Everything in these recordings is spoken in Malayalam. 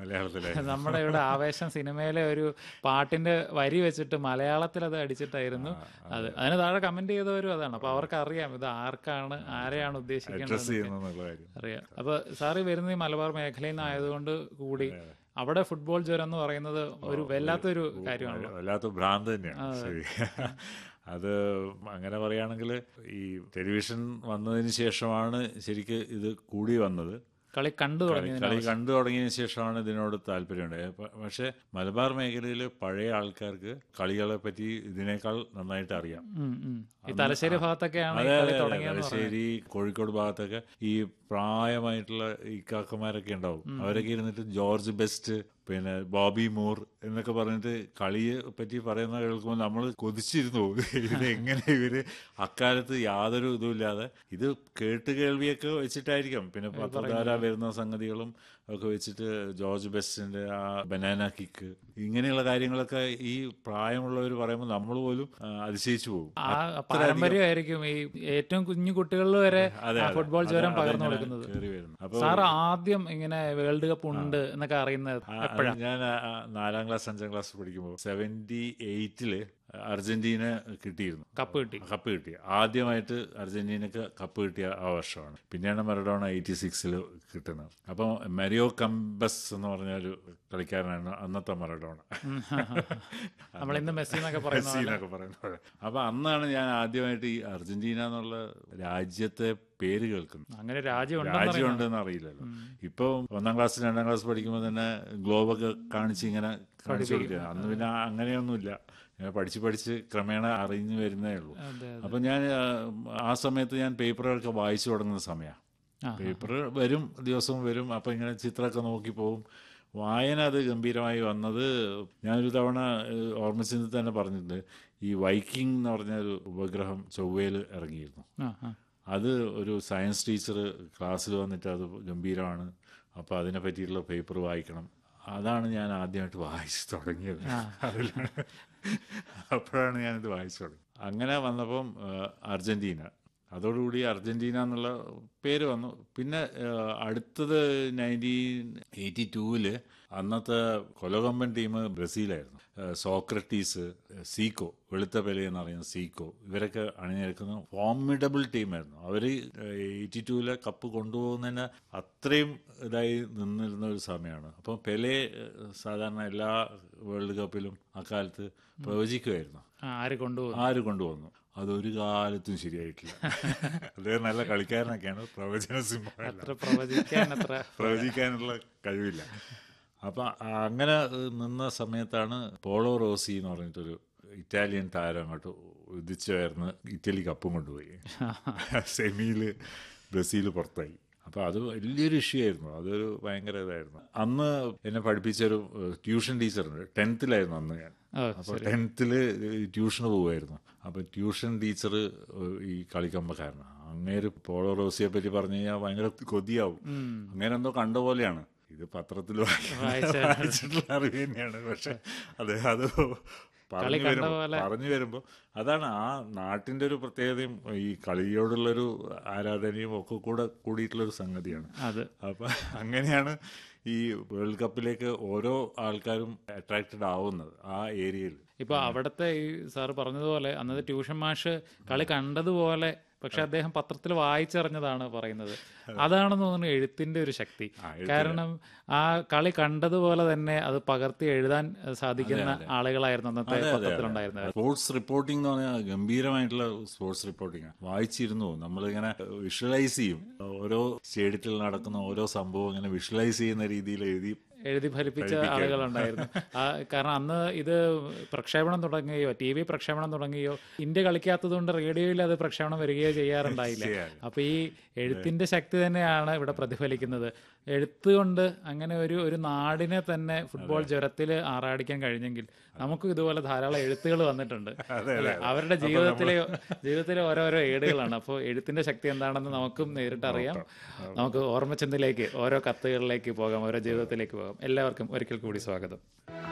മലയാളത്തിലെ നമ്മുടെ ഇവിടെ ആവേശം സിനിമയിലെ ഒരു പാട്ടിന്റെ വരി വെച്ചിട്ട് മലയാളത്തിൽ അത് അടിച്ചിട്ടായിരുന്നു അത് അതിന് താഴെ കമന്റ് ചെയ്തവരും അതാണ് അപ്പൊ അവർക്ക് അറിയാം ഇത് ആർക്കാണ് ആരെയാണ് ഉദ്ദേശിക്കേണ്ടത് ഡ്രസ് ചെയ്യുന്നുള്ള കാര്യം അറിയാം അപ്പൊ സാറ് വരുന്നത് ഈ മലബാർ മേഖലയിൽ നിന്നായതുകൊണ്ട് കൂടി അവിടെ ഫുട്ബോൾ ജ്വരം എന്ന് പറയുന്നത് ഒരു വല്ലാത്തൊരു കാര്യമാണല്ലോ വല്ലാത്ത ഭ്രാന്ത് തന്നെയാണ് ശരി അത് അങ്ങനെ പറയുകയാണെങ്കിൽ ഈ ടെലിവിഷൻ വന്നതിന് ശേഷമാണ് ശരിക്ക് ഇത് കൂടി വന്നത് കളി കണ്ടു തുടങ്ങി കളി കണ്ടു തുടങ്ങിയതിന് ശേഷമാണ് ഇതിനോട് താല്പര്യമുണ്ടായത് പ- പക്ഷേ മലബാർ മേഖലയിൽ പഴയ ആൾക്കാർക്ക് കളികളെ പറ്റി ഇതിനേക്കാൾ നന്നായിട്ട് അറിയാം ഉം, ഉം. ഈ തലശ്ശേരി ഭാഗത്തൊക്കെയാണ് ഈ അതെ കളി അതെ തുടങ്ങിയെന്ന് പറയുന്നത് തലശ്ശേരി കോഴിക്കോട് ഭാഗത്തൊക്കെ ഈ പ്രായമായിട്ടുള്ള ഈ കാക്കമാരൊക്കെ ഉണ്ടാവും അവരൊക്കെ ഇരുന്നിട്ട് ജോർജ് ബെസ്റ്റ് പിന്നെ ബോബി മൂർ എന്നൊക്കെ പറഞ്ഞിട്ട് കളിയെ പറ്റി പറയുന്ന കേൾക്കുമ്പോൾ നമ്മൾ കൊതിച്ചിരുന്നു പോകും ഇത് എങ്ങനെ ഇവര് അക്കാലത്ത് യാതൊരു ഇതുമില്ലാതെ ഇത് കേട്ട് കേൾവിയൊക്കെ വെച്ചിട്ടായിരിക്കാം പിന്നെ പത്രധാര വരുന്ന സംഗതികളും ഒക്കെ വെച്ചിട്ട് ജോർജ് ബെസ്റ്റിന്റെ ആ ബനാന കിക്ക് ഇങ്ങനെയുള്ള കാര്യങ്ങളൊക്കെ ഈ പ്രായമുള്ളവർ പറയുമ്പോൾ നമ്മൾ പോലും ആ, അതിശയിച്ചു പോകും ആ പാരമ്പര്യമായിരിക്കും ഈ ഏറ്റവും കുഞ്ഞു കുട്ടികളിൽ വരെ അതെ, ആ അതെ. ഫുട്ബോൾ അത് ജ്വരം പകർന്നു അതങ്ങനെ കൊടുക്കുന്നത് കേറി വരുന്നു. അപ്പൊ സാർ ആദ്യം ഇങ്ങനെ വേൾഡ് കപ്പ് ഉണ്ട് എന്നൊക്കെ അറിയുന്നത് ആ, അത് ഞാൻ ആ, ആ, നാലാം ക്ലാസ് അഞ്ചാം ക്ലാസ് പഠിക്കുമ്പോൾ സെവന്റി എയ്റ്റില് അർജന്റീന കിട്ടിയിരുന്നു കപ്പ് കിട്ടി കപ്പ് കിട്ടി ആദ്യമായിട്ട് അർജന്റീനക്ക് കപ്പ് കിട്ടിയ ആ വർഷമാണ് പിന്നെയാണ് മറഡോണ എയ്റ്റി സിക്സിൽ കിട്ടുന്നത് അപ്പം മെരിയോ കംബസ് എന്ന് പറഞ്ഞ ഒരു കളിക്കാരനാണ് അന്നത്തെ മറഡോണ നമ്മൾ ഇന്ന് മെസ്സി എന്നൊക്കെ പറയുന്ന മെസ്സി എന്നൊക്കെ പറയുന്നത് അപ്പൊ അന്നാണ് ഞാൻ ആദ്യമായിട്ട് ഈ അർജന്റീന എന്നുള്ള രാജ്യത്തെ പേര് കേൾക്കുന്നത് അങ്ങനെ രാജ്യം ഉണ്ടെന്ന് രാജ്യം ഉണ്ടെന്ന് അറിയില്ലല്ലോ ഇപ്പൊ ഒന്നാം ക്ലാസ് രണ്ടാം ക്ലാസ് പഠിക്കുമ്പോൾ തന്നെ ഗ്ലോബൊക്കെ കാണിച്ച് ഇങ്ങനെ കാണിച്ചു കൊടുക്കുക അന്ന് പിന്നെ അങ്ങനെയൊന്നുമില്ല ഇങ്ങനെ പഠിച്ച് പഠിച്ച് ക്രമേണ അറിഞ്ഞു വരുന്നേ ഉള്ളൂ അതെ അപ്പൊ ഞാൻ ആ, ആ സമയത്ത് ഞാൻ പേപ്പറുകളൊക്കെ വായിച്ചു തുടങ്ങുന്ന സമയമാണ് ആ, പേപ്പർ വരും ദിവസവും വരും അപ്പൊ ഇങ്ങനെ ചിത്രമൊക്കെ നോക്കി പോകും വായന അത് ഗംഭീരമായി വന്നത് ഞാനൊരു തവണ ഏഹ്, ഓർമ്മിച്ചത് തന്നെ പറഞ്ഞിട്ടുണ്ട് ഈ വൈക്കിംഗ് എന്ന് പറഞ്ഞ ഒരു ഉപഗ്രഹം ചൊവ്വയിൽ ഇറങ്ങിയിരുന്നു ആ, ആ. അത് ഒരു സയൻസ് ടീച്ചർ ക്ലാസ്സിൽ വന്നിട്ട് അത് ഗംഭീരമാണ് അപ്പോൾ അതിനെ പറ്റിയിട്ടുള്ള പേപ്പർ വായിക്കണം അതാണ് ഞാൻ ആദ്യമായിട്ട് വായിച്ചു തുടങ്ങിയത് അതിലാണ് അപ്പോഴാണ് ഞാനിത് വായിച്ചു തുടങ്ങി അങ്ങനെ വന്നപ്പം ആ, അർജന്റീന അതോടുകൂടി അർജന്റീന എന്നുള്ള പേര് വന്നു പിന്നെ ആ, അടുത്തത് നയൻറ്റീൻ എയ്റ്റി ടൂവില് അന്നത്തെ കൊലകൊമ്പൻ ടീം ബ്രസീലായിരുന്നു ആ, സോക്രട്ടീസ് സീക്കോ വെളുത്ത പെലെ എന്ന് പറയുന്ന സീക്കോ ഇവരൊക്കെ അണിനിരക്കുന്ന ഫോമിഡബിൾ ടീമായിരുന്നു അവർ എയ്റ്റി ടൂവിലെ കപ്പ് കൊണ്ടുപോകുന്നതിന് അത്രയും ഇതായി നിന്നിരുന്ന ഒരു സമയമാണ് അപ്പം പെലെ ഏഹ്, സാധാരണ എല്ലാ വേൾഡ് കപ്പിലും അക്കാലത്ത് പ്രവചിക്കുമായിരുന്നു ആ, ആര് കൊണ്ടുപോകും ആര് കൊണ്ടുവന്നു അതൊരു കാലത്തും ശരിയായിട്ടില്ല അദ്ദേഹം നല്ല കളിക്കാരനൊക്കെയാണ് പ്രവചന സിംഹമല്ല അത്ര പ്രവചിക്കാൻ അത്ര പ്രവചിക്കാനുള്ള കഴിവില്ല അപ്പൊ അങ്ങനെ ഏഹ്, നിന്ന സമയത്താണ് പോളോ റോസി എന്ന് പറഞ്ഞിട്ടൊരു ഇറ്റാലിയൻ താരം അങ്ങോട്ട് ഉദിച്ചുയർന്ന് ഇറ്റലി കപ്പും കൊണ്ടുപോയി സെമിയിൽ ബ്രസീൽ പുറത്തായി അപ്പോൾ അത് വലിയൊരു ഇഷ്യൂ ആയിരുന്നു അതൊരു ഭയങ്കര ഇതായിരുന്നു അന്ന് എന്നെ പഠിപ്പിച്ചൊരു ഏഹ്, ട്യൂഷൻ ടീച്ചറുണ്ട് ടെൻത്തിലായിരുന്നു അന്ന് ഞാൻ ഓ, അപ്പോൾ ടെൻത്തില് ട്യൂഷന് പോവായിരുന്നു അപ്പോൾ ട്യൂഷൻ ടീച്ചർ ഈ കളിക്കമ്പക്കാരനാണ് അങ്ങേര് പോളോ റോസിയെ പറ്റി പറഞ്ഞു കഴിഞ്ഞാൽ ഭയങ്കര കൊതിയാവും അങ്ങനെ എന്തോ കണ്ട പോലെയാണ് ഇത് പത്രത്തിൽ വായിച്ച വായിച്ചിട്ടുള്ള അറിവ് തന്നെയാണ് പക്ഷെ അദ്ദേഹം അത് പറഞ്ഞു കണ്ട വരുമ്പോൾ പോലെ. പറഞ്ഞു വരുമ്പോൾ അതാണ് ആ നാട്ടിന്റെ ഒരു പ്രത്യേകതയും ഈ കളിയോടുള്ളൊരു ആരാധനയും ഒക്കെ കൂടെ കൂടിയിട്ടുള്ളൊരു സംഗതിയാണ് അത് അപ്പൊ അങ്ങനെയാണ് ഈ വേൾഡ് കപ്പിലേക്ക് ഓരോ ആൾക്കാരും അട്രാക്റ്റഡ് ആവുന്നത് ആ ഏരിയയിൽ ഇപ്പൊ അവിടുത്തെ ഈ സാർ പറഞ്ഞതുപോലെ അന്നത്തെ ട്യൂഷൻ മാഷ് കളി കണ്ടതുപോലെ പക്ഷെ അദ്ദേഹം പത്രത്തിൽ വായിച്ചറിഞ്ഞതാണ് പറയുന്നത് അതാണെന്ന് തോന്നുന്നു എഴുത്തിന്റെ ഒരു ശക്തി കാരണം ആ കളി കണ്ടതുപോലെ തന്നെ അത് പകർത്തി എഴുതാൻ ഏഹ്, സാധിക്കുന്ന ആളുകളായിരുന്നു അന്നത്തെ പത്രത്തിലുണ്ടായിരുന്നത് സ്പോർട്സ് റിപ്പോർട്ടിംഗ് എന്ന് പറഞ്ഞാൽ ഗംഭീരമായിട്ടുള്ള സ്പോർട്സ് റിപ്പോർട്ടിംഗ് വായിച്ചിരുന്നു നമ്മളിങ്ങനെ വിഷ്വലൈസ് ചെയ്യും ഓരോ സ്റ്റേഡിയത്തിൽ നടക്കുന്ന ഓരോ സംഭവം ഇങ്ങനെ വിഷ്വലൈസ് ചെയ്യുന്ന രീതിയിൽ എഴുതി എഴുതി ഫലിപ്പിച്ച ആളുകളുണ്ടായിരുന്നു ആ, കാരണം അന്ന് ഇത് പ്രക്ഷേപണം തുടങ്ങുകയോ ടി വി പ്രക്ഷേപണം തുടങ്ങുകയോ ഇന്ത്യ കളിക്കാത്തതുകൊണ്ട് റേഡിയോയിൽ അത് പ്രക്ഷേപണം വരികയോ ചെയ്യാറുണ്ടായില്ല അപ്പൊ ഈ എഴുത്തിന്റെ ശക്തി തന്നെയാണ് ഇവിടെ പ്രതിഫലിക്കുന്നത് എഴുത്ത് കൊണ്ട് അങ്ങനെ ഒരു ഒരു നാടിനെ തന്നെ ഫുട്ബോൾ ജ്വരത്തിൽ ആറാടിക്കാൻ കഴിഞ്ഞെങ്കിൽ നമുക്കും ഇതുപോലെ ധാരാളം എഴുത്തുകൾ വന്നിട്ടുണ്ട് അല്ലേ? അവരുടെ ജീവിതത്തിലെ ജീവിതത്തിലെ ഓരോരോ ഏടുകളാണ് അപ്പോൾ എഴുത്തിന്റെ ശക്തി എന്താണെന്ന് നമുക്കും നേരിട്ട് അറിയാം നമുക്ക് ഓർമ്മച്ചന്തിലേക്ക് ഓരോ കത്തുകളിലേക്ക് പോകാം ഓരോ ജീവിതത്തിലേക്ക് പോകാം എല്ലാവർക്കും ഒരിക്കൽ കൂടി സ്വാഗതം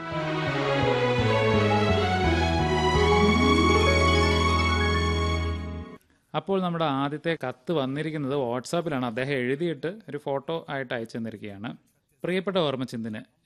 അപ്പോൾ നമ്മുടെ ആദ്യത്തെ കത്ത് വന്നിരിക്കുന്നത് വാട്സാപ്പിലാണ് അദ്ദേഹം എഴുതിയിട്ട് ഒരു ഫോട്ടോ ആയിട്ട് അയച്ചു തന്നിരിക്കുകയാണ് പ്രിയപ്പെട്ട ഓർമ്മചിന്തിന്